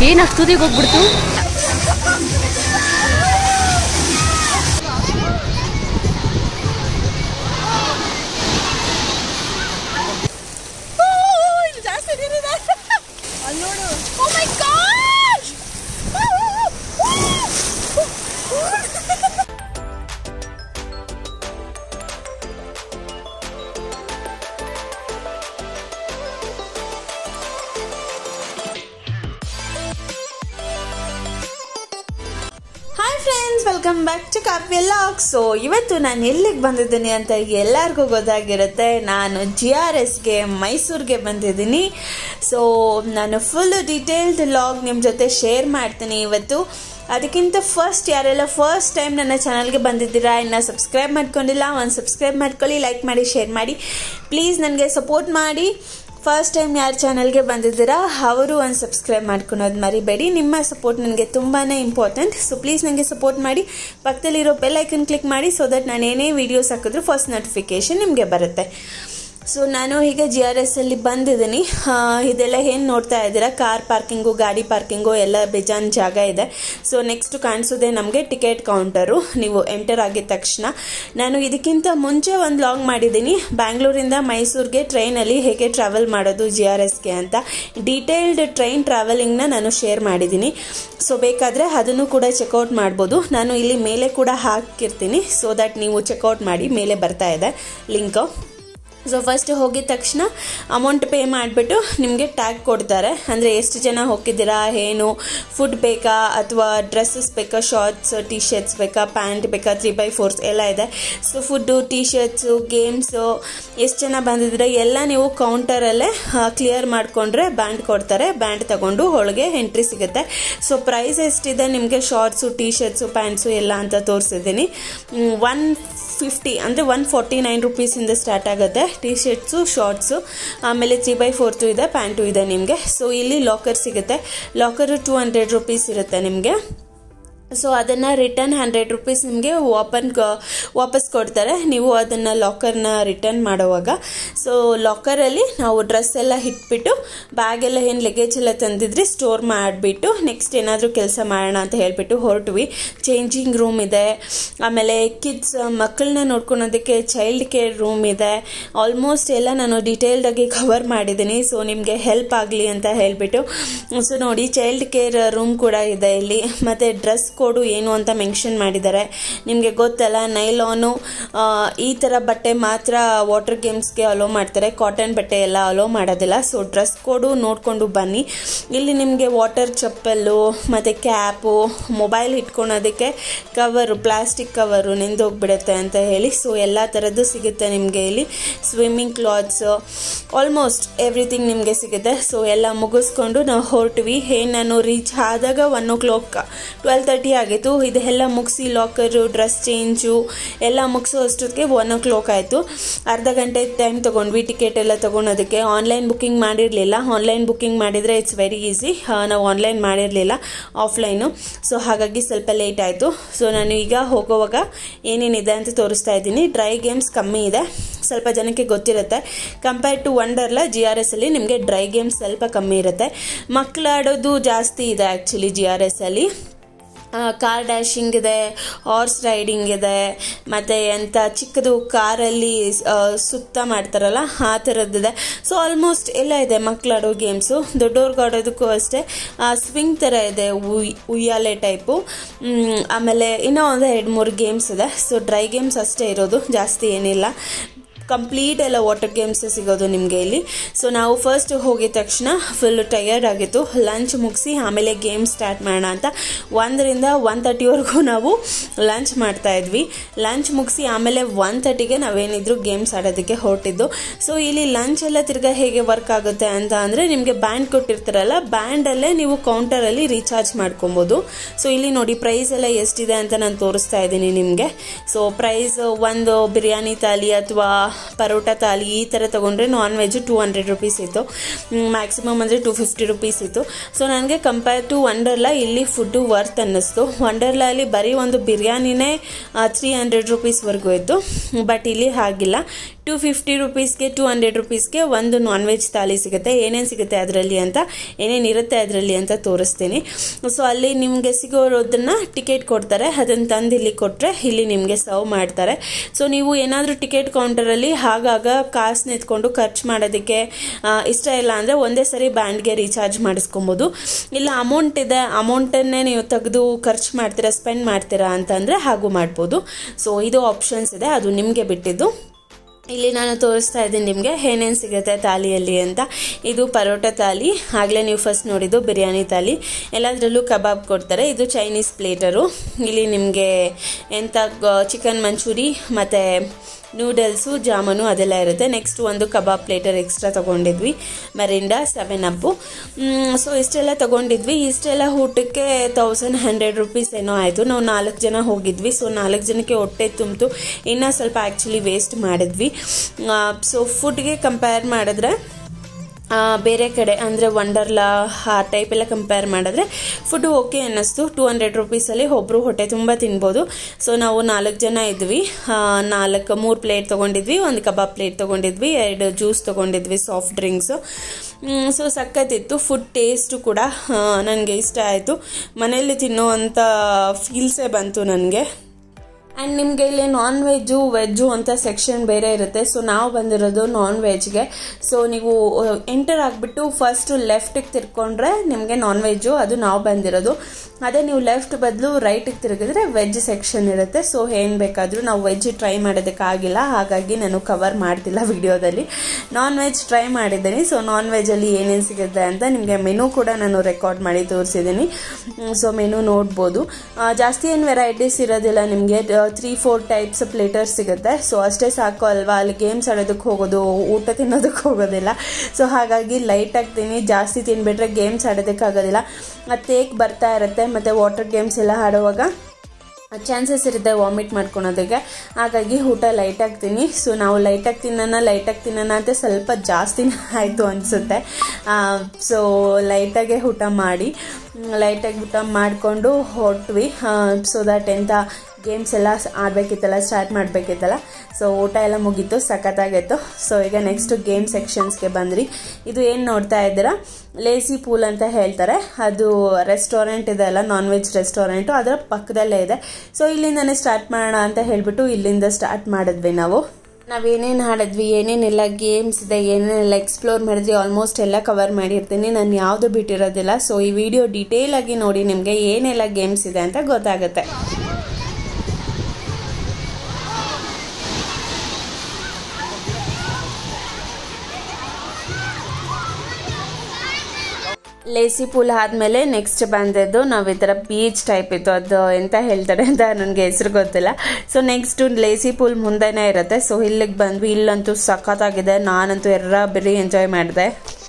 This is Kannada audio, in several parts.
ಏನು ಅಷ್ಟೊತ್ತಿಗೆ ಹೋಗ್ಬಿಡ್ತು ಜಾಸ್ತಿ ನೀರಿದೆ ಅಲ್ಲಿ ನೋಡು oh my god hi friends welcome back to Kavya log so ಇವತ್ತು ನಾನು ಎಲ್ಲಿಗೆ ಬಂದಿದ್ದೀನಿ ಅಂತ ಎಲ್ಲರಿಗೂ ಗೊತ್ತಾಗಿರುತ್ತೆ ನಾನು ಜಿ ಆರ್ ಎಸ್ಗೆ ಮೈಸೂರಿಗೆ ಬಂದಿದ್ದೀನಿ ಸೊ ನಾನು ಫುಲ್ ಡೀಟೇಲ್ಡ್ ಲಾಗ್ ನಿಮ್ಮ ಜೊತೆ ಶೇರ್ ಮಾಡ್ತೀನಿ ಇವತ್ತು ಅದಕ್ಕಿಂತ ಫಸ್ಟ್ ಯಾರೆಲ್ಲ ಫಸ್ಟ್ ಟೈಮ್ ನನ್ನ ಚಾನಲ್ಗೆ ಬಂದಿದ್ದೀರಾ ಇನ್ನು ಸಬ್ಸ್ಕ್ರೈಬ್ ಮಾಡ್ಕೊಂಡಿಲ್ಲ ಒಂದು ಸಬ್ಸ್ಕ್ರೈಬ್ ಮಾಡ್ಕೊಳ್ಳಿ ಲೈಕ್ ಮಾಡಿ ಶೇರ್ ಮಾಡಿ ಪ್ಲೀಸ್ ನನಗೆ ಸಪೋರ್ಟ್ ಮಾಡಿ ಫಸ್ಟ್ ಟೈಮ್ ಯಾರು ಚಾನಲ್ಗೆ ಬಂದಿದ್ದೀರಾ ಅವರು ಒಂದು ಸಬ್ಸ್ಕ್ರೈಬ್ ಮಾಡ್ಕೊಳೋದು ಮರಿಬೇಡಿ ನಿಮ್ಮ ಸಪೋರ್ಟ್ ನನಗೆ ತುಂಬಾ ಇಂಪಾರ್ಟೆಂಟ್ ಸೊ ಪ್ಲೀಸ್ ನನಗೆ ಸಪೋರ್ಟ್ ಮಾಡಿ ಪಕ್ಕದಲ್ಲಿರೋ ಬೆಲ್ ಐಕನ್ ಕ್ಲಿಕ್ ಮಾಡಿ ಸೊ ದಟ್ ನಾನು ಏನೇ ವೀಡಿಯೋಸ್ ಹಾಕಿದ್ರು ಫಸ್ಟ್ ನೋಟಿಫಿಕೇಶನ್ ನಿಮಗೆ ಬರುತ್ತೆ ಸೊ ನಾನು ಈಗ ಜಿ ಆರ್ ಎಸ್ ಅಲ್ಲಿ ಬಂದಿದ್ದೀನಿ ಆ, ಇದೆಲ್ಲ ಏನು ನೋಡ್ತಾ ಇದ್ದೀರಾ ಕಾರ್ ಪಾರ್ಕಿಂಗು ಗಾಡಿ ಪಾರ್ಕಿಂಗು ಎಲ್ಲ ಬೇಜಾನ್ ಜಾಗ ಇದೆ ಸೊ ನೆಕ್ಸ್ಟ್ ಕಾಣಿಸೋದೇ ನಮಗೆ ಟಿಕೆಟ್ ಕೌಂಟರು ನೀವು ಎಂಟರ್ ಆಗಿದ ತಕ್ಷಣ ನಾನು ಇದಕ್ಕಿಂತ ಮುಂಚೆ ಒಂದು ಲಾಗ್ ಮಾಡಿದ್ದೀನಿ ಬ್ಯಾಂಗ್ಳೂರಿಂದ ಮೈಸೂರಿಗೆ ಟ್ರೈನಲ್ಲಿ ಹೇಗೆ ಟ್ರಾವೆಲ್ ಮಾಡೋದು ಜಿ ಆರ್ ಎಸ್ಗೆ ಅಂತ ಡೀಟೇಲ್ಡ್ ಟ್ರೈನ್ ಟ್ರಾವೆಲಿಂಗ್ನ ನಾನು ಶೇರ್ ಮಾಡಿದ್ದೀನಿ ಸೊ ಬೇಕಾದರೆ ಅದನ್ನು ಕೂಡ ಚೆಕ್ಔಟ್ ಮಾಡ್ಬೋದು ನಾನು ಇಲ್ಲಿ ಮೇಲೆ ಕೂಡ ಹಾಕಿರ್ತೀನಿ ಸೊ ದಟ್ ನೀವು ಚೆಕ್ಔಟ್ ಮಾಡಿ ಮೇಲೆ ಬರ್ತಾ ಇದೆ ಲಿಂಕು ಸೊ ಫಸ್ಟ್ ಹೋಗಿದ ತಕ್ಷಣ ಅಮೌಂಟ್ ಪೇ ಮಾಡಿಬಿಟ್ಟು ನಿಮಗೆ ಟ್ಯಾಗ್ ಕೊಡ್ತಾರೆ ಅಂದರೆ ಎಷ್ಟು ಜನ ಹೋಗಿದ್ದೀರಾ ಏನು ಫುಡ್ ಬೇಕಾ ಅಥವಾ ಡ್ರೆಸ್ಸಸ್ ಬೇಕಾ ಶಾರ್ಟ್ಸ್ ಟಿ ಶರ್ಟ್ಸ್ ಬೇಕಾ ಪ್ಯಾಂಟ್ ಬೇಕಾ ತ್ರೀ ಬೈ ಫೋರ್ಸ್ ಎಲ್ಲ ಇದೆ so food T shirts games ಎಷ್ಟು ಜನ ಬಂದಿದ್ರೆ ಎಲ್ಲ ನೀವು ಕೌಂಟರಲ್ಲೇ ಕ್ಲಿಯರ್ ಮಾಡಿಕೊಂಡ್ರೆ ಬ್ಯಾಂಡ್ ಕೊಡ್ತಾರೆ ಬ್ಯಾಂಡ್ ತಗೊಂಡು ಒಳಗೆ ಎಂಟ್ರಿ ಸಿಗುತ್ತೆ ಸೊ ಪ್ರೈಸ್ ಎಷ್ಟಿದೆ ನಿಮಗೆ ಶಾರ್ಟ್ಸು ಟಿ ಶರ್ಟ್ಸು ಪ್ಯಾಂಟ್ಸು ಎಲ್ಲ ಅಂತ ತೋರಿಸಿದ್ದೀನಿ ಒನ್ ಫಿಫ್ಟಿ ಅಂದರೆ ಒನ್ ಫಾರ್ಟಿ ನೈನ್ ರುಪೀಸಿಂದ ಸ್ಟಾರ್ಟ್ ಆಗುತ್ತೆ ಟಿ ಶರ್ಟ್ಸು ಶಾರ್ಟ್ಸು ಆಮೇಲೆ ತ್ರೀ ಬೈ ಫೋರ್ತು ಇದೆ ಪ್ಯಾಂಟು ಇದೆ ನಿಮಗೆ ಸೊ ಇಲ್ಲಿ ಲಾಕರ್ ಸಿಗುತ್ತೆ ಲಾಕರು ಟೂ ಹಂಡ್ರೆಡ್ ರುಪೀಸ್ ಇರುತ್ತೆ ನಿಮಗೆ ಸೊ ಅದನ್ನು ರಿಟರ್ನ್ ಹಂಡ್ರೆಡ್ ರುಪೀಸ್ ನಿಮಗೆ ಓಪನ್ ವಾಪಸ್ ಕೊಡ್ತಾರೆ ನೀವು ಅದನ್ನು ಲಾಕರ್ನ ರಿಟರ್ನ್ ಮಾಡುವಾಗ ಸೊ ಲಾಕರಲ್ಲಿ ನಾವು ಡ್ರೆಸ್ ಎಲ್ಲ ಇಟ್ಬಿಟ್ಟು ಬ್ಯಾಗ್ ಎಲ್ಲ ಏನು ಲಗೇಜ್ ಎಲ್ಲ ತಂದಿದ್ರಿ ಸ್ಟೋರ್ ಮಾಡಿಬಿಟ್ಟು ನೆಕ್ಸ್ಟ್ ಏನಾದರೂ ಕೆಲಸ ಮಾಡೋಣ ಅಂತ ಹೇಳ್ಬಿಟ್ಟು ಹೊರಟ್ವಿ ಚೇಂಜಿಂಗ್ ರೂಮ್ ಇದೆ ಆಮೇಲೆ ಕಿಡ್ಸ್ ಮಕ್ಕಳನ್ನ ನೋಡ್ಕೊಳೋದಕ್ಕೆ ಚೈಲ್ಡ್ ಕೇರ್ ರೂಮ್ ಇದೆ ಆಲ್ಮೋಸ್ಟ್ ಎಲ್ಲ ನಾನು ಡೀಟೇಲ್ಡಾಗಿ ಕವರ್ ಮಾಡಿದ್ದೀನಿ ಸೊ ನಿಮಗೆ ಹೆಲ್ಪ್ ಆಗಲಿ ಅಂತ ಹೇಳಿಬಿಟ್ಟು ಸೊ ನೋಡಿ ಚೈಲ್ಡ್ ಕೇರ್ ರೂಮ್ ಕೂಡ ಇದೆ ಇಲ್ಲಿ ಮತ್ತು ಡ್ರೆಸ್ ಕೋಡು ಏನು ಅಂತ ಮೆನ್ಷನ್ ಮಾಡಿದ್ದಾರೆ ನಿಮಗೆ ಗೊತ್ತಲ್ಲ ನೈಲಾನು ಈ ಥರ ಬಟ್ಟೆ ಮಾತ್ರ ವಾಟರ್ ಗೇಮ್ಸ್ಗೆ ಅಲೋ ಮಾಡ್ತಾರೆ ಕಾಟನ್ ಬಟ್ಟೆ ಎಲ್ಲ ಅಲೋ ಮಾಡೋದಿಲ್ಲ ಸೊ ಡ್ರೆಸ್ ಕೋಡು ನೋಡಿಕೊಂಡು ಬನ್ನಿ ಇಲ್ಲಿ ನಿಮಗೆ ವಾಟರ್ ಚಪ್ಪಲ್ಲು ಮತ್ತು ಕ್ಯಾಪು ಮೊಬೈಲ್ ಇಟ್ಕೊಳೋದಕ್ಕೆ ಕವರು ಪ್ಲಾಸ್ಟಿಕ್ ಕವರು ನೆಂದೋಗ್ಬಿಡುತ್ತೆ ಅಂತ ಹೇಳಿ ಸೊ ಎಲ್ಲ ಥರದ್ದು ಸಿಗುತ್ತೆ ನಿಮಗೆ ಇಲ್ಲಿ ಸ್ವಿಮ್ಮಿಂಗ್ ಕ್ಲಾತ್ಸು ಆಲ್ಮೋಸ್ಟ್ ಎವ್ರಿಥಿಂಗ್ ನಿಮಗೆ ಸಿಗುತ್ತೆ ಸೊ ಎಲ್ಲ ಮುಗಿಸ್ಕೊಂಡು ನಾವು ಹೊರಟ್ವಿ ಏನು ನಾನು ರೀಚ್ ಆದಾಗ one o'clock twelve thirty ಆಗಿತ್ತು ಇದೆಲ್ಲ ಮುಗಿಸಿ ಲಾಕರು ಡ್ರೆಸ್ ಚೇಂಜು ಎಲ್ಲ ಮುಗಿಸೋ ಅಷ್ಟೊತ್ತಿಗೆ ಒನ್ ಓ ಕ್ಲಾಕ್ ಆಯಿತು ಅರ್ಧ ಗಂಟೆ ಟೈಮ್ ತೊಗೊಂಡ್ವಿ ಟಿಕೆಟ್ ಎಲ್ಲ ತೊಗೊಳೋದಕ್ಕೆ ಆನ್ಲೈನ್ ಬುಕ್ಕಿಂಗ್ ಮಾಡಿರಲಿಲ್ಲ ಆನ್ಲೈನ್ ಬುಕ್ಕಿಂಗ್ ಮಾಡಿದರೆ ಇಟ್ಸ್ ವೆರಿ ಈಸಿ ನಾವು ಆನ್ಲೈನ್ ಮಾಡಿರಲಿಲ್ಲ ಆಫ್ಲೈನು ಸೊ ಹಾಗಾಗಿ ಸ್ವಲ್ಪ ಲೇಟ್ ಆಯಿತು ಸೊ ನಾನು ಈಗ ಹೋಗೋವಾಗ ಏನೇನಿದೆ ಅಂತ ತೋರಿಸ್ತಾ ಇದ್ದೀನಿ ಡ್ರೈ ಗೇಮ್ಸ್ ಕಮ್ಮಿ ಇದೆ ಸ್ವಲ್ಪ ಜನಕ್ಕೆ ಗೊತ್ತಿರುತ್ತೆ compare to Wonderla G R S ಅಲ್ಲಿ ನಿಮಗೆ ಡ್ರೈ ಗೇಮ್ಸ್ ಸ್ವಲ್ಪ ಕಮ್ಮಿ ಇರುತ್ತೆ ಮಕ್ಕಳಾಡೋದು ಜಾಸ್ತಿ ಇದೆ ಆ್ಯಕ್ಚುಲಿ ಜಿ ಆರ್ ಎಸ್ ಅಲ್ಲಿ ಕಾರ್ ಡ್ಯಾಶಿಂಗ್ ಇದೆ ಹಾರ್ಸ್ ರೈಡಿಂಗ್ ಇದೆ ಮತ್ತು ಎಂಥ ಚಿಕ್ಕದು ಕಾರಲ್ಲಿ ಸುತ್ತ ಮಾಡ್ತಾರಲ್ಲ ಆ ಥರದ್ದಿದೆ ಸೊ ಆಲ್ಮೋಸ್ಟ್ ಎಲ್ಲ ಇದೆ ಮಕ್ಕಳಾಡೋ ಗೇಮ್ಸು ದೊಡ್ಡವ್ರಿಗೆ ಆಡೋದಕ್ಕೂ ಅಷ್ಟೇ ಸ್ವಿಂಗ್ ಥರ ಇದೆ ಉಯ್ ಉಯ್ಯಾಲೆ ಟೈಪು ಆಮೇಲೆ ಇನ್ನೂ ಒಂದು ಎರಡು ಮೂರು ಗೇಮ್ಸ್ ಇದೆ ಸೊ ಡ್ರೈ ಗೇಮ್ಸ್ ಅಷ್ಟೇ ಇರೋದು ಜಾಸ್ತಿ ಏನಿಲ್ಲ ಕಂಪ್ಲೀಟ್ ಎಲ್ಲ ವಾಟರ್ ಗೇಮ್ಸ್ ಸಿಗೋದು ನಿಮಗೆ ಇಲ್ಲಿ ಸೊ ನಾವು ಫಸ್ಟ್ ಹೋಗಿದ ತಕ್ಷಣ ಫುಲ್ ಟಯರ್ಡ್ ಆಗಿತ್ತು ಲಂಚ್ ಮುಗಿಸಿ ಆಮೇಲೆ ಗೇಮ್ ಸ್ಟಾರ್ಟ್ ಮಾಡೋಣ ಅಂತ ಒಂದರಿಂದ ಒನ್ ತರ್ಟಿವರೆಗೂ ನಾವು ಲಂಚ್ ಮಾಡ್ತಾ ಇದ್ವಿ ಲಂಚ್ ಮುಗಿಸಿ ಆಮೇಲೆ ಒನ್ ತರ್ಟಿಗೆ ನಾವೇನಿದ್ರು ಗೇಮ್ಸ್ ಆಡೋದಕ್ಕೆ ಹೊರಟಿದ್ದು ಸೊ ಇಲ್ಲಿ ಲಂಚ್ ಎಲ್ಲ ತಿರ್ಗಾ ಹೇಗೆ ವರ್ಕ್ ಆಗುತ್ತೆ ಅಂತ ಅಂದರೆ ನಿಮಗೆ ಬ್ಯಾಂಡ್ ಕೊಟ್ಟಿರ್ತಾರಲ್ಲ ಬ್ಯಾಂಡಲ್ಲೇ ನೀವು ಕೌಂಟರಲ್ಲಿ ರೀಚಾರ್ಜ್ ಮಾಡ್ಕೊಬೋದು ಸೊ ಇಲ್ಲಿ ನೋಡಿ ಪ್ರೈಸ್ ಎಲ್ಲ ಎಷ್ಟಿದೆ ಅಂತ ನಾನು ತೋರಿಸ್ತಾ ಇದ್ದೀನಿ ನಿಮಗೆ ಸೊ ಪ್ರೈಸ್ ಒಂದು ಬಿರಿಯಾನಿ ತಾಲಿ ಅಥವಾ ಪರೋಟ ತಾಲಿ ಈ ಥರ ತೊಗೊಂಡ್ರೆ non veg two hundred rupees ಇತ್ತು ಮ್ಯಾಕ್ಸಿಮಮ್ ಅಂದರೆ ಟೂ ಫಿಫ್ಟಿ ರುಪೀಸ್ ಇತ್ತು ಸೊ ನನಗೆ ಕಂಪೇರ್ ಟು ವಂಡರ್ಲಾ ಇಲ್ಲಿ ಫುಡ್ಡು ವರ್ತ್ ಅನ್ನಿಸ್ತು ವಂಡರ್ಲಾ ಅಲ್ಲಿ ಬರೀ ಒಂದು ಬಿರಿಯಾನಿನೇ ತ್ರೀ ಹಂಡ್ರೆಡ್ ರುಪೀಸ್ವರೆಗೂ ಇತ್ತು ಬಟ್ ಇಲ್ಲಿ ಹಾಗಿಲ್ಲ ಟು ಫಿಫ್ಟಿ ರುಪೀಸ್ಗೆ ಟು ಹಂಡ್ರೆಡ್ ರುಪೀಸ್ಗೆ ಒಂದು ನಾನ್ ವೆಜ್ ಥಾಲಿ ಸಿಗುತ್ತೆ ಏನೇನು ಸಿಗುತ್ತೆ ಅದರಲ್ಲಿ ಅಂತ ಏನೇನು ಇರುತ್ತೆ ಅದರಲ್ಲಿ ಅಂತ ತೋರಿಸ್ತೀನಿ ಸೊ ಅಲ್ಲಿ ನಿಮಗೆ ಸಿಗೋರೋದನ್ನ ಟಿಕೆಟ್ ಕೊಡ್ತಾರೆ ಅದನ್ನು ತಂದು ಇಲ್ಲಿ ಕೊಟ್ಟರೆ ಇಲ್ಲಿ ನಿಮಗೆ ಸರ್ವ್ ಮಾಡ್ತಾರೆ ಸೊ ನೀವು ಏನಾದರೂ ಟಿಕೆಟ್ ಕೌಂಟರಲ್ಲಿ ಆಗಾಗ ಕಾಸು ನಿಂತ್ಕೊಂಡು ಖರ್ಚು ಮಾಡೋದಕ್ಕೆ ಆ, ಇಷ್ಟ ಇಲ್ಲ ಅಂದರೆ ಒಂದೇ ಸರಿ ಬ್ಯಾಂಡ್ಗೆ ರೀಚಾರ್ಜ್ ಮಾಡಿಸ್ಕೊಬೋದು ಇಲ್ಲ ಅಮೌಂಟ್ ಇದೆ ಅಮೌಂಟನ್ನೇ ನೀವು ತೆಗೆದು ಖರ್ಚು ಮಾಡ್ತೀರಾ ಸ್ಪೆಂಡ್ ಮಾಡ್ತೀರಾ ಅಂತಂದರೆ ಹಾಗೂ ಮಾಡ್ಬೋದು ಸೊ ಇದು ಆಪ್ಷನ್ಸ್ ಇದೆ ಅದು ನಿಮಗೆ ಬಿಟ್ಟಿದ್ದು ಇಲ್ಲಿ ನಾನು ತೋರಿಸ್ತಾ ಇದ್ದೀನಿ ನಿಮಗೆ ಏನೇನು ಸಿಗುತ್ತೆ ತಾಲಿಯಲ್ಲಿ ಅಂತ ಇದು ಪರೋಟ ತಾಲಿ ಆಗಲೇ ನೀವು ಫಸ್ಟ್ ನೋಡಿದ್ದು ಬಿರಿಯಾನಿ ತಾಲಿ ಎಲ್ಲದರಲ್ಲೂ ಕಬಾಬ್ ಕೊಡ್ತಾರೆ ಇದು ಚೈನೀಸ್ ಪ್ಲೇಟರು ಇಲ್ಲಿ ನಿಮಗೆ ಎಂಥ ಚಿಕನ್ ಮಂಚೂರಿ ಮತ್ತು ನೂಡಲ್ಸು ಜಾಮೂನು ಅದೆಲ್ಲ ಇರುತ್ತೆ ನೆಕ್ಸ್ಟ್ ಒಂದು ಕಬಾಬ್ ಪ್ಲೇಟರ್ ಎಕ್ಸ್ಟ್ರಾ ತೊಗೊಂಡಿದ್ವಿ ಮರಿಂಡಾ ಸೆವೆನ್ ಅಪ್ಪು ಸೊ ಇಷ್ಟೆಲ್ಲ ತೊಗೊಂಡಿದ್ವಿ ಇಷ್ಟೆಲ್ಲ ಊಟಕ್ಕೆ ತೌಸಂಡ್ ಹಂಡ್ರೆಡ್ ರುಪೀಸ್ ಏನೋ ಆಯಿತು ನಾವು ನಾಲ್ಕು ಜನ ಹೋಗಿದ್ವಿ ಸೊ ನಾಲ್ಕು ಜನಕ್ಕೆ ಹೊಟ್ಟೆ ತುಂಬಿತು ಇನ್ನೂ ಸ್ವಲ್ಪ ಆ್ಯಕ್ಚುಲಿ ವೇಸ್ಟ್ ಮಾಡಿದ್ವಿ ಸೊ ಫುಡ್ಗೆ ಕಂಪೇರ್ ಮಾಡಿದ್ರೆ ಆ, ಬೇರೆ ಕಡೆ ಅಂದರೆ ವಂಡರ್ಲಾ ಆ ಟೈಪ್ ಎಲ್ಲ ಕಂಪೇರ್ ಮಾಡಿದ್ರೆ ಫುಡ್ಡು ಓಕೆ ಅನ್ನಿಸ್ತು ಟೂ ಹಂಡ್ರೆಡ್ ರುಪೀಸಲ್ಲಿ ಒಬ್ಬರು ಹೊಟ್ಟೆ ತುಂಬ ತಿನ್ಬೋದು ಸೊ ನಾವು ನಾಲ್ಕು ಜನ ಇದ್ವಿ ಆ, ನಾಲ್ಕು ಮೂರು ಪ್ಲೇಟ್ ತೊಗೊಂಡಿದ್ವಿ ಒಂದು ಕಬಾಬ್ ಪ್ಲೇಟ್ ತೊಗೊಂಡಿದ್ವಿ ಎರಡು ಜ್ಯೂಸ್ ತೊಗೊಂಡಿದ್ವಿ ಸಾಫ್ಟ್ ಡ್ರಿಂಕ್ಸು ಸೊ ಸಖತ್ತಿತ್ತು ಫುಡ್ ಟೇಸ್ಟು ಕೂಡ ನನಗೆ ಇಷ್ಟ ಆಯಿತು ಮನೆಯಲ್ಲಿ ತಿನ್ನುವಂಥ ಫೀಲ್ಸೇ ಬಂತು ನನಗೆ ಆ್ಯಂಡ್ ನಿಮಗೆ ಇಲ್ಲಿ ನಾನ್ ವೆಜ್ಜು ವೆಜ್ಜು ಅಂತ ಸೆಕ್ಷನ್ ಬೇರೆ ಇರುತ್ತೆ ಸೊ ನಾವು ಬಂದಿರೋದು ನಾನ್ ವೆಜ್ಗೆ ಸೊ ನೀವು ಎಂಟರ್ ಆಗಿಬಿಟ್ಟು ಫಸ್ಟು ಲೆಫ್ಟಿಗೆ ತಿರ್ಕೊಂಡ್ರೆ ನಿಮಗೆ ನಾನ್ ವೆಜ್ಜು ಅದು ನಾವು ಬಂದಿರೋದು ಅದೇ ನೀವು ಲೆಫ್ಟ್ ಬದಲು ರೈಟಿಗೆ ತಿರುಗಿದ್ರೆ ವೆಜ್ ಸೆಕ್ಷನ್ ಇರುತ್ತೆ ಸೊ ಏನು ಬೇಕಾದರೂ ನಾವು ವೆಜ್ ಟ್ರೈ ಮಾಡೋದಕ್ಕಾಗಿಲ್ಲ ಹಾಗಾಗಿ ನಾನು ಕವರ್ ಮಾಡ್ತಿಲ್ಲ ವಿಡಿಯೋದಲ್ಲಿ ನಾನ್ ವೆಜ್ ಟ್ರೈ ಮಾಡಿದ್ದೀನಿ ಸೊ ನಾನ್ ವೆಜ್ಜಲ್ಲಿ ಏನೇನು ಸಿಗುತ್ತೆ ಅಂತ ನಿಮಗೆ ಮೆನು ಕೂಡ ನಾನು ರೆಕಾರ್ಡ್ ಮಾಡಿ ತೋರಿಸಿದ್ದೀನಿ ಸೊ ಮೆನು ನೋಡ್ಬೋದು ಆ, ಜಾಸ್ತಿ ಏನು ವೆರೈಟೀಸ್ ಇರೋದಿಲ್ಲ ನಿಮಗೆ ತ್ರೀ ಫೋರ್ ಟೈಪ್ಸ್ ಪ್ಲೇಟರ್ಸ್ ಸಿಗುತ್ತೆ ಸೊ ಅಷ್ಟೇ ಸಾಕು ಅಲ್ವಾ ಅಲ್ಲಿ ಗೇಮ್ಸ್ ಆಡೋದಕ್ಕೆ ಹೋಗೋದು ಊಟ ತಿನ್ನೋದಕ್ಕೆ ಹೋಗೋದಿಲ್ಲ ಸೊ ಹಾಗಾಗಿ ಲೈಟ್ ಆಗ್ತೀನಿ ಜಾಸ್ತಿ ತಿನ್ಬಿಟ್ರೆ ಗೇಮ್ಸ್ ಆಡೋದಕ್ಕಾಗೋದಿಲ್ಲ ತೇಕ್ ಬರ್ತಾ ಇರುತ್ತೆ ಮತ್ತು ವಾಟರ್ ಗೇಮ್ಸ್ ಎಲ್ಲ ಆಡುವಾಗ ಚಾನ್ಸಸ್ ಇರುತ್ತೆ ವಾಮಿಟ್ ಮಾಡ್ಕೊಳೋದಕ್ಕೆ ಹಾಗಾಗಿ ಊಟ ಲೈಟ್ ಆಗ್ತೀನಿ ಸೊ ನಾವು ಲೈಟಾಗಿ ತಿನ್ನೋಣ ಲೈಟಾಗಿ ತಿನ್ನೋಣ ಅಂತ ಸ್ವಲ್ಪ ಜಾಸ್ತಿನೇ ಆಯಿತು ಅನಿಸುತ್ತೆ ಸೊ ಲೈಟಾಗೆ ಊಟ ಮಾಡಿ ಲೈಟಾಗಿ ಊಟ ಮಾಡಿಕೊಂಡು ಹೊರಟ್ವಿ ಸೊ ದಟ್ ಎಂಥ ಗೇಮ್ಸ್ ಎಲ್ಲ ಆಡಬೇಕಿತ್ತಲ್ಲ ಸ್ಟಾರ್ಟ್ ಮಾಡಬೇಕಿತ್ತಲ್ಲ ಸೊ ಊಟ ಎಲ್ಲ ಮುಗೀತು ಸಖತ್ತಾಗಿತ್ತು ಸೊ ಈಗ ನೆಕ್ಸ್ಟ್ ಗೇಮ್ ಸೆಕ್ಷನ್ಸ್ಗೆ ಬಂದ್ರಿ ಇದು ಏನು ನೋಡ್ತಾ ಇದ್ದೀರಾ ಲೇಸಿ ಪೂಲ್ ಅಂತ ಹೇಳ್ತಾರೆ ಅದು ರೆಸ್ಟೋರೆಂಟ್ ಇದೆ ಅಲ್ಲ ನಾನ್ ವೆಜ್ ರೆಸ್ಟೋರೆಂಟು ಅದರ ಪಕ್ಕದಲ್ಲೇ ಇದೆ ಸೊ ಇಲ್ಲಿಂದನೇ ಸ್ಟಾರ್ಟ್ ಮಾಡೋಣ ಅಂತ ಹೇಳ್ಬಿಟ್ಟು ಇಲ್ಲಿಂದ ಸ್ಟಾರ್ಟ್ ಮಾಡಿದ್ವಿ ನಾವು ನಾವೇನೇನು ಆಡಿದ್ವಿ ಏನೇನೆಲ್ಲ ಗೇಮ್ಸ್ ಇದೆ ಏನೇನೆಲ್ಲ ಎಕ್ಸ್ಪ್ಲೋರ್ ಮಾಡಿದ್ವಿ ಆಲ್ಮೋಸ್ಟ್ ಎಲ್ಲ ಕವರ್ ಮಾಡಿರ್ತೀನಿ ನಾನು ಯಾವುದು ಬಿಟ್ಟಿರೋದಿಲ್ಲ ಸೊ ಈ ವಿಡಿಯೋ ಡೀಟೇಲ್ ಆಗಿ ನೋಡಿ ನಿಮಗೆ ಏನೆಲ್ಲ ಗೇಮ್ಸ್ ಇದೆ ಅಂತ ಗೊತ್ತಾಗುತ್ತೆ ಲೇಸಿ ಪೂಲ್ ಆದಮೇಲೆ ನೆಕ್ಸ್ಟ್ ಬಂದಿದ್ದು ನಾವು ಈ ಥರ ಬೀಚ್ ಟೈಪ್ ಇತ್ತು ಅದು ಎಂತ ಹೇಳ್ತಾರೆ ಅಂತ ನನಗೆ ಹೆಸರು ಗೊತ್ತಿಲ್ಲ ಸೊ ನೆಕ್ಸ್ಟ್ ಲೇಸಿ ಪೂಲ್ ಮುಂದೆನೇ ಇರುತ್ತೆ ಸೊ ಇಲ್ಲಿಗೆ ಬಂದ್ವಿ ಇಲ್ಲಂತೂ ಸಖತ್ತಾಗಿದೆ ನಾನಂತೂ ಎರ್ರ ಬಿರಿ ಎಂಜಾಯ್ ಮಾಡಿದೆ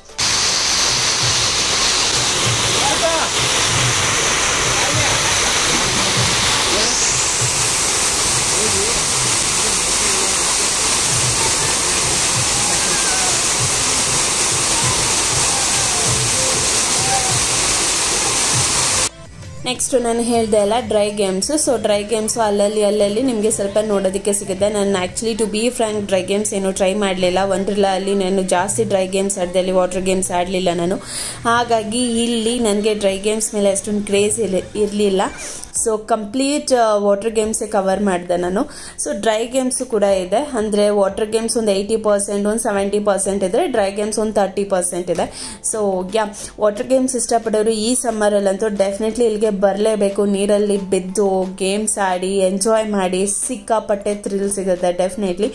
ನೆಕ್ಸ್ಟ್ ನಾನು ಹೇಳಿದೆ ಅಲ್ಲ dry games so dry games ಅಲ್ಲಲ್ಲಿ ಅಲ್ಲಲ್ಲಿ ನಿಮಗೆ ಸ್ವಲ್ಪ ನೋಡೋದಕ್ಕೆ ಸಿಗುತ್ತೆ ನಾನು actually to be frank dry games ಏನು ಟ್ರೈ ಮಾಡಲಿಲ್ಲ ಒಂದ್ರಲ್ಲ ಅಲ್ಲಿ ನಾನು ಜಾಸ್ತಿ ಡ್ರೈ ಗೇಮ್ಸ್ ಆಡಿದೆ ಅಲ್ಲಿ ವಾಟರ್ ಗೇಮ್ಸ್ ಆಡಲಿಲ್ಲ ನಾನು ಹಾಗಾಗಿ ಇಲ್ಲಿ ನನಗೆ ಡ್ರೈ ಗೇಮ್ಸ್ ಮೇಲೆ ಅಷ್ಟೊಂದು ಕ್ರೇಜ್ ಇರಲಿಲ್ಲ ಸೊ ಕಂಪ್ಲೀಟ್ ವಾಟರ್ ಗೇಮ್ಸೇ ಕವರ್ ಮಾಡಿದೆ ನಾನು ಸೊ ಡ್ರೈ ಗೇಮ್ಸು ಕೂಡ ಇದೆ ಅಂದರೆ ವಾಟರ್ ಗೇಮ್ಸ್ ಒಂದು ಏಯ್ಟಿ ಪರ್ಸೆಂಟ್ ಒಂದು ಸೆವೆಂಟಿ ಪರ್ಸೆಂಟ್ ಇದೆ ಡ್ರೈ ಗೇಮ್ಸ್ ಒಂದು ತರ್ಟಿ ಪರ್ಸೆಂಟ್ ಇದೆ ಸೊ ಯಾ ವಾಟರ್ ಗೇಮ್ಸ್ ಇಷ್ಟಪಡೋರು ಈ ಸಮ್ಮರಲ್ಲಂತೂ ಡೆಫಿನೆಟ್ಲಿ ಇಲ್ಲಿಗೆ ಬರಲೇಬೇಕು ನೀರಲ್ಲಿ ಬಿದ್ದು ಗೇಮ್ಸ್ ಆಡಿ ಎಂಜಾಯ್ ಮಾಡಿ ಸಿಕ್ಕಾಪಟ್ಟೆ ಥ್ರಿಲ್ ಸಿಗುತ್ತೆ ಡೆಫಿನೆಟ್ಲಿ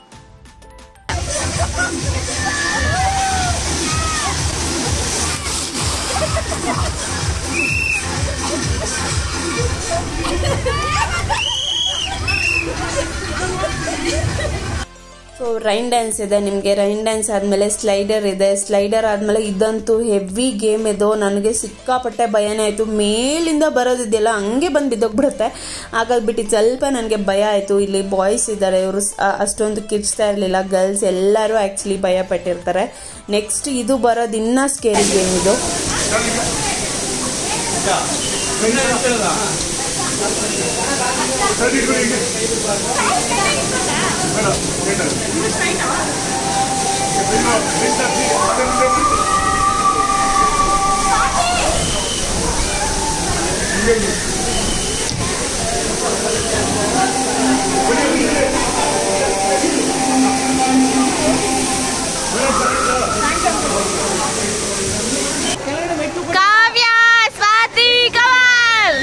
ಸೊ ರೈನ್ ಡ್ಯಾನ್ಸ್ ಇದೆ ನಿಮಗೆ ರೈನ್ ಡ್ಯಾನ್ಸ್ ಆದಮೇಲೆ ಸ್ಲೈಡರ್ ಇದೆ ಸ್ಲೈಡರ್ ಆದಮೇಲೆ ಇದಂತೂ ಹೆವಿ ಗೇಮ್ ಇದು ನನಗೆ ಸಿಕ್ಕಾಪಟ್ಟೆ ಭಯನೇ ಆಯಿತು ಮೇಲಿಂದ ಬರೋದಿದೆಯಲ್ಲ ಹಂಗೆ ಬಂದು ಬಿದ್ದೋಗ್ಬಿಡುತ್ತೆ ಹಾಗಾಗ್ಬಿಟ್ಟು ಸ್ವಲ್ಪ ನನಗೆ ಭಯ ಆಯಿತು ಇಲ್ಲಿ ಬಾಯ್ಸ್ ಇದ್ದಾರೆ ಇವರು ಅಷ್ಟೊಂದು ಕಿರ್ಚ್ತಾ ಇರಲಿಲ್ಲ ಗರ್ಲ್ಸ್ ಎಲ್ಲರೂ ಆ್ಯಕ್ಚುಲಿ ಭಯ ಪಟ್ಟಿರ್ತಾರೆ ನೆಕ್ಸ್ಟ್ ಇದು ಬರೋದು ಇನ್ನೂ ಸ್ಕೇರಿ ಗೇಮ್ ಇದು ಕಾವ್ಯ ಸ್ವಾತಿ ಕಮಲ್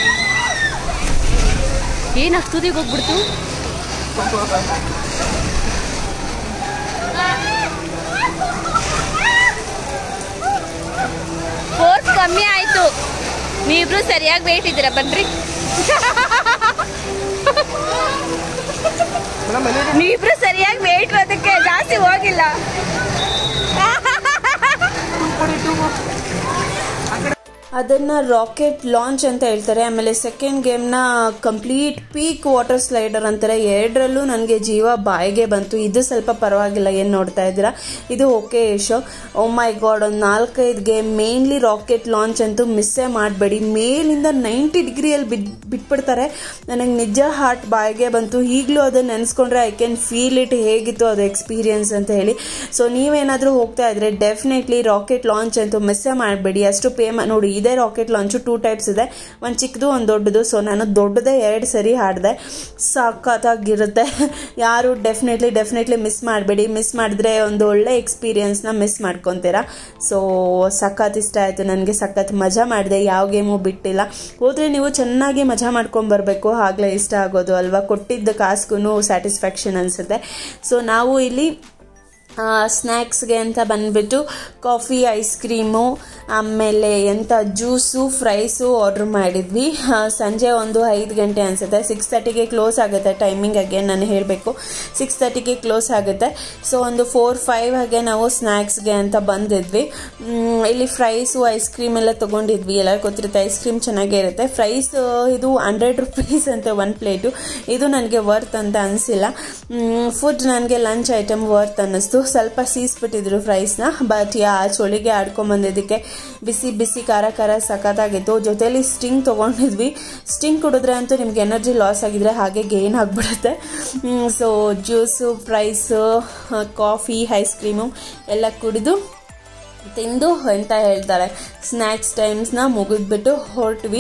ಏನ್ ಅಷ್ಟೊತ್ತಿಗೆ ಹೋಗ್ಬಿಡ್ತು ಫೋರ್ಸ್ ಕಮ್ಮಿ ಆಯ್ತು ನೀವಿಬ್ರು ಸರಿಯಾಗಿ ವೇಟ್ ಇದ್ದೀರಾ ಬನ್ರಿ ನೀವಿಬ್ರು ಸರಿಯಾಗಿ ವೇಟ್ ಅದಕ್ಕೆ ಜಾಸ್ತಿ ಹೋಗಿಲ್ಲ ಅದನ್ನು ರಾಕೆಟ್ ಲಾಂಚ್ ಅಂತ ಹೇಳ್ತಾರೆ ಆಮೇಲೆ ಸೆಕೆಂಡ್ ಗೇಮ್ನ ಕಂಪ್ಲೀಟ್ ಪೀಕ್ ವಾಟರ್ ಸ್ಲೈಡರ್ ಅಂತಾರೆ ಎರಡರಲ್ಲೂ ನನಗೆ ಜೀವ ಬಾಯಿಗೆ ಬಂತು ಇದು ಸ್ವಲ್ಪ ಪರವಾಗಿಲ್ಲ ಏನು ನೋಡ್ತಾ ಇದ್ದೀರಾ ಇದು okay show oh my god ಒಂದು ನಾಲ್ಕೈದು ಗೇಮ್ ಮೇನ್ಲಿ ರಾಕೆಟ್ ಲಾಂಚ್ ಅಂತೂ ಮಿಸ್ಸೇ ಮಾಡಬೇಡಿ ಮೇಲಿಂದ ನೈಂಟಿ ಡಿಗ್ರಿಯಲ್ಲಿ ಬಿಡ್ ಬಿಟ್ಬಿಡ್ತಾರೆ ನನಗೆ ನಿಜ ಹಾರ್ಟ್ ಬಾಯಿಗೆ ಬಂತು ಈಗಲೂ ಅದನ್ನು ನೆನೆಸ್ಕೊಂಡ್ರೆ ಐ ಕ್ಯಾನ್ ಫೀಲ್ ಇಟ್ ಹೇಗಿತ್ತು ಅದು ಎಕ್ಸ್ಪೀರಿಯನ್ಸ್ ಅಂತ ಹೇಳಿ ಸೊ ನೀವೇನಾದರೂ ಹೋಗ್ತಾ ಇದ್ರೆ ಡೆಫಿನೆಟ್ಲಿ ರಾಕೆಟ್ ಲಾಂಚ್ ಅಂತೂ ಮಿಸ್ಸೇ ಮಾಡಬೇಡಿ ಅಷ್ಟು ಪೇ ನೋಡಿ ಇದೇ ರಾಕೆಟ್ ಲಾಂಚು ಟೂ ಟೈಪ್ಸ್ ಇದೆ ಒಂದು ಚಿಕ್ಕದು ಒಂದು ದೊಡ್ಡದು ಸೊ ನಾನು ದೊಡ್ಡದೇ ಎರಡು ಸರಿ ಹಾಡಿದೆ ಸಖತ್ತಾಗಿರುತ್ತೆ ಯಾರು ಡೆಫಿನೆಟ್ಲಿ ಡೆಫಿನೆಟ್ಲಿ ಮಿಸ್ ಮಾಡಬೇಡಿ ಮಿಸ್ ಮಾಡಿದ್ರೆ ಒಂದು ಒಳ್ಳೆ ಎಕ್ಸ್ಪೀರಿಯನ್ಸ್ನ ಮಿಸ್ ಮಾಡ್ಕೊತೀರಾ ಸೊ ಸಖತ್ ಇಷ್ಟ ಆಯಿತು ನನಗೆ ಸಖತ್ ಮಜಾ ಮಾಡಿದೆ ಯಾವ ಗೇಮು ಬಿಟ್ಟಿಲ್ಲ ಹೋದರೆ ನೀವು ಚೆನ್ನಾಗಿ ಮಜಾ ಮಾಡ್ಕೊಂಬರ್ಬೇಕು ಆಗಲೇ ಇಷ್ಟ ಆಗೋದು ಅಲ್ವಾ ಕೊಟ್ಟಿದ್ದ ಕಾಸ್ಗೂ ಸ್ಯಾಟಿಸ್ಫ್ಯಾಕ್ಷನ್ ಅನಿಸುತ್ತೆ ಸೊ ನಾವು ಇಲ್ಲಿ ಸ್ನ್ಯಾಕ್ಸ್ಗೆ ಅಂತ ಬಂದ್ಬಿಟ್ಟು ಕಾಫಿ ಐಸ್ ಕ್ರೀಮು ಆಮೇಲೆ ಎಂಥ ಜ್ಯೂಸು ಫ್ರೈಸು ಆರ್ಡ್ರ್ ಮಾಡಿದ್ವಿ ಆ, ಸಂಜೆ ಒಂದು ಐದು ಗಂಟೆ ಅನಿಸುತ್ತೆ ಸಿಕ್ಸ್ ತರ್ಟಿಗೆ ಕ್ಲೋಸ್ ಆಗುತ್ತೆ ಟೈಮಿಂಗ್ ಹಾಗೆ ನಾನು ಹೇಳಬೇಕು ಸಿಕ್ಸ್ ತರ್ಟಿಗೆ ಕ್ಲೋಸ್ ಆಗುತ್ತೆ ಸೊ ಒಂದು ಫೋರ್ ಫೈವ್ ಹಾಗೆ ನಾವು ಸ್ನ್ಯಾಕ್ಸ್ಗೆ ಅಂತ ಬಂದಿದ್ವಿ ಮ್, ಇಲ್ಲಿ ಫ್ರೈಸು ಐಸ್ ಕ್ರೀಮ್ ಎಲ್ಲ ತೊಗೊಂಡಿದ್ವಿ ಎಲ್ಲರೂ ಗೊತ್ತಿರುತ್ತೆ ಐಸ್ ಕ್ರೀಮ್ ಚೆನ್ನಾಗೇ ಇರುತ್ತೆ ಫ್ರೈಸ್ ಇದು ಹಂಡ್ರೆಡ್ ರುಪೀಸ್ ಅಂತ ಒಂದು ಪ್ಲೇಟು ಇದು ನನಗೆ ವರ್ತ್ ಅಂತ ಅನಿಸಿಲ್ಲ ಫುಡ್ ನನಗೆ ಲಂಚ್ ಐಟಮ್ ವರ್ತ್ ಅನ್ನಿಸ್ತು ಸ್ವಲ್ಪ ಸೀಸ್ಬಿಟ್ಟಿದ್ರು ಫ್ರೈಸ್ನ ಬಟ್ ಯಾ ಚಳಿಗೆ ಆಡ್ಕೊಂಬಂದಿದ್ದಕ್ಕೆ ಬಿಸಿ ಬಿಸಿ ಖಾರ ಖಾರ ಸಖತ್ತಾಗಿತ್ತು ಜೊತೆಲಿ ಸ್ಟಿಂಗ್ ತೊಗೊಂಡಿದ್ವಿ ಸ್ಟಿಂಗ್ ಕುಡಿದ್ರೆ ಅಂತೂ ನಿಮ್ಗೆ ಎನರ್ಜಿ ಲಾಸ್ ಆಗಿದ್ರೆ ಹಾಗೆ ಗೇನ್ ಆಗಿಬಿಡುತ್ತೆ so juice fries coffee ice cream ಎಲ್ಲ ಕುಡಿದು ತಿಂದು ಎಂತ ಹೇಳ್ತಾರೆ ಸ್ನ್ಯಾಕ್ಸ್ ಟೈಮ್ಸ್ನ ಮುಗಿದ್ಬಿಟ್ಟು ಹೊರಟ್ವಿ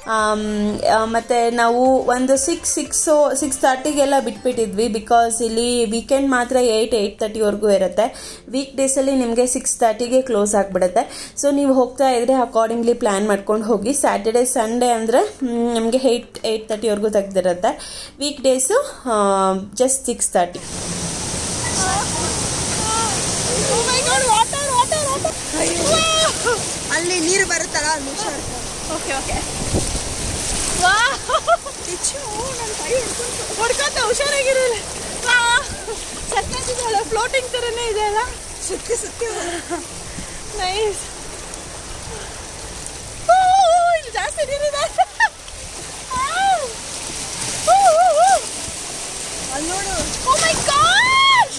ಮತ್ತು ನಾವು ಒಂದು ಸಿಕ್ಸ್ ಸಿಕ್ಸು ಸಿಕ್ಸ್ ತರ್ಟಿಗೆಲ್ಲ ಬಿಟ್ಬಿಟ್ಟಿದ್ವಿ ಬಿಕಾಸ್ ಇಲ್ಲಿ ವೀಕೆಂಡ್ ಮಾತ್ರ ಏಯ್ಟ್ ಏಯ್ಟ್ ತರ್ಟಿವರೆಗೂ ಇರುತ್ತೆ ವೀಕ್ ಡೇಸಲ್ಲಿ ನಿಮಗೆ ಸಿಕ್ಸ್ ತರ್ಟಿಗೆ ಕ್ಲೋಸ್ ಆಗಿಬಿಡುತ್ತೆ ಸೊ ನೀವು ಹೋಗ್ತಾ ಇದ್ರೆ ಅಕಾರ್ಡಿಂಗ್ಲಿ ಪ್ಲ್ಯಾನ್ ಮಾಡ್ಕೊಂಡು ಹೋಗಿ ಸ್ಯಾಟರ್ಡೆ ಸಂಡೇ ಅಂದರೆ ನಿಮಗೆ ಏಯ್ಟ್ ಏಯ್ಟ್ ತರ್ಟಿವರೆಗೂ ತೆಗ್ದಿರುತ್ತೆ week days just six thirty ಅಲ್ಲಿ ನೀರು ಬರುತ್ತಲ್ಲ ಅಲ್ಲಿ ಹುಷಾರು ಓಕೆ ಓಕೆ ಹೊಡ್ಕೊಂತ ಹುಷಾರಾಗಿರಲ್ಲ ಸಕ್ಕತ್ತಿದೆಯಲ್ಲ ಫ್ಲೋಟಿಂಗ್ ಥರನೇ ಇದೆ ಅಲ್ಲ ಸುತ್ತಿ ಸುತ್ತಿ ನೈಸ್ ಇಲ್ಲಿ ಜಾಸ್ತಿ ನೀರಿದೆ ಅಲ್ಲಿ ನೋಡು ಓ ಮೈ ಗಾಡ್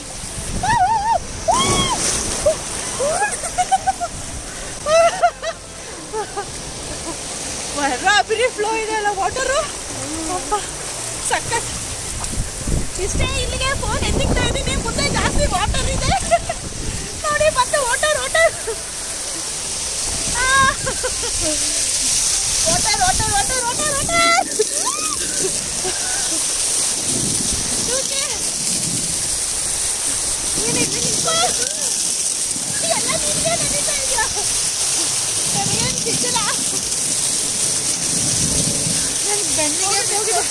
ಬರೀ ಫ್ಲೋ ಇದೆ ಅಲ್ಲ ವಾಟರು ಸಖತ್ ಇಷ್ಟೇ ಇಲ್ಲಿಗೆ ಫೋನ್ ಎತ್ತಿಕ್ತಾ ಇದ್ದೀನಿ ಮುಂದೆ ಜಾಸ್ತಿ ವಾಟರ್ ಇದೆ ನೋಡಿ ಮತ್ತೆ water water water water water water water ಎಲ್ಲ ನಿಮಗೆ ನಡೀತಾ ಇದೆಯಾ ನನಗೇನು ಸಿಕ್ಕಿಲ್ಲ ನನ್ ಬೆನ್ನಿಗೆ ಹೋಗಿದೆ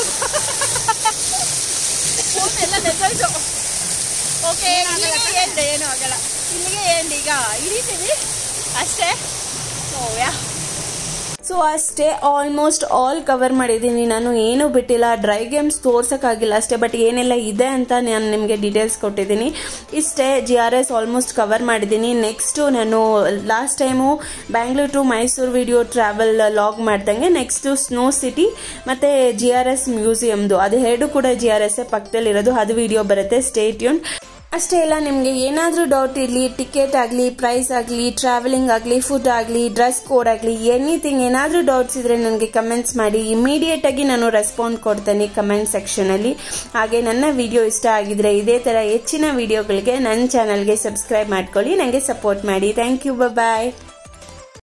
ಫೋನ್ ಎಲ್ಲ ನೆಟ್ಟೋಯ್ತು ಓಕೆ ಇಲ್ಲಿಗೆ ಎಂಡ್ ಏನೂ ಆಗಲ್ಲ ಇಲ್ಲಿಗೆ ಎಂಡ್ ಈಗ ಹಿಡಿತೀವಿ ಅಷ್ಟೇ ಸೊ ಯಾ ಸೊ ಅಷ್ಟೇ ಆಲ್ಮೋಸ್ಟ್ ಆಲ್ ಕವರ್ ಮಾಡಿದ್ದೀನಿ ನಾನು ಏನೂ ಬಿಟ್ಟಿಲ್ಲ ಡ್ರೈ ಗೇಮ್ಸ್ ತೋರ್ಸೋಕ್ಕಾಗಿಲ್ಲ ಅಷ್ಟೇ ಬಟ್ ಏನೆಲ್ಲ ಇದೆ ಅಂತ ನಾನು ನಿಮಗೆ ಡೀಟೇಲ್ಸ್ ಕೊಟ್ಟಿದ್ದೀನಿ ಇಷ್ಟೇ G R S almost cover ಮಾಡಿದ್ದೀನಿ ನೆಕ್ಸ್ಟು ನಾನು last time Bangalore to Mysuru video travel log ಮಾಡ್ದಂಗೆ ನೆಕ್ಸ್ಟು ಸ್ನೋ ಸಿಟಿ ಮತ್ತು ಜಿ ಆರ್ ಎಸ್ ಮ್ಯೂಸಿಯಮ್ದು ಅದು ಎರಡು ಕೂಡ ಜಿ ಆರ್ ಎಸ್ ಪಕ್ಕದಲ್ಲಿರೋದು ಅದು ವಿಡಿಯೋ ಬರುತ್ತೆ ಸ್ಟೇಟ್ ಯೂನ್ ಅಷ್ಟೇ ಅಲ್ಲ ನಿಮಗೆ ಏನಾದರೂ ಡೌಟ್ ಇರಲಿ ಟಿಕೆಟ್ ಆಗಲಿ ಪ್ರೈಸ್ ಆಗಲಿ ಟ್ರಾವೆಲಿಂಗ್ ಆಗಲಿ ಫುಡ್ ಆಗಲಿ ಡ್ರೆಸ್ ಕೋಡ್ ಆಗಲಿ ಎನಿಥಿಂಗ್ ಏನಾದರೂ ಡೌಟ್ಸ್ ಇದ್ದರೆ ನನಗೆ ಕಮೆಂಟ್ಸ್ ಮಾಡಿ ಇಮಿಡಿಯೇಟ್ ಆಗಿ ನಾನು ರೆಸ್ಪಾಂಡ್ ಕೊಡ್ತೇನೆ ಕಮೆಂಟ್ ಸೆಕ್ಷನಲ್ಲಿ ಹಾಗೆ ನನ್ನ ವಿಡಿಯೋ ಇಷ್ಟ ಆಗಿದ್ರೆ ಇದೇ ಥರ ಹೆಚ್ಚಿನ ವಿಡಿಯೋಗಳಿಗೆ ನನ್ನ ಚಾನಲ್ಗೆ ಸಬ್ಸ್ಕ್ರೈಬ್ ಮಾಡ್ಕೊಳ್ಳಿ ನನಗೆ ಸಪೋರ್ಟ್ ಮಾಡಿ ಥ್ಯಾಂಕ್ ಯು ಬಾಯ್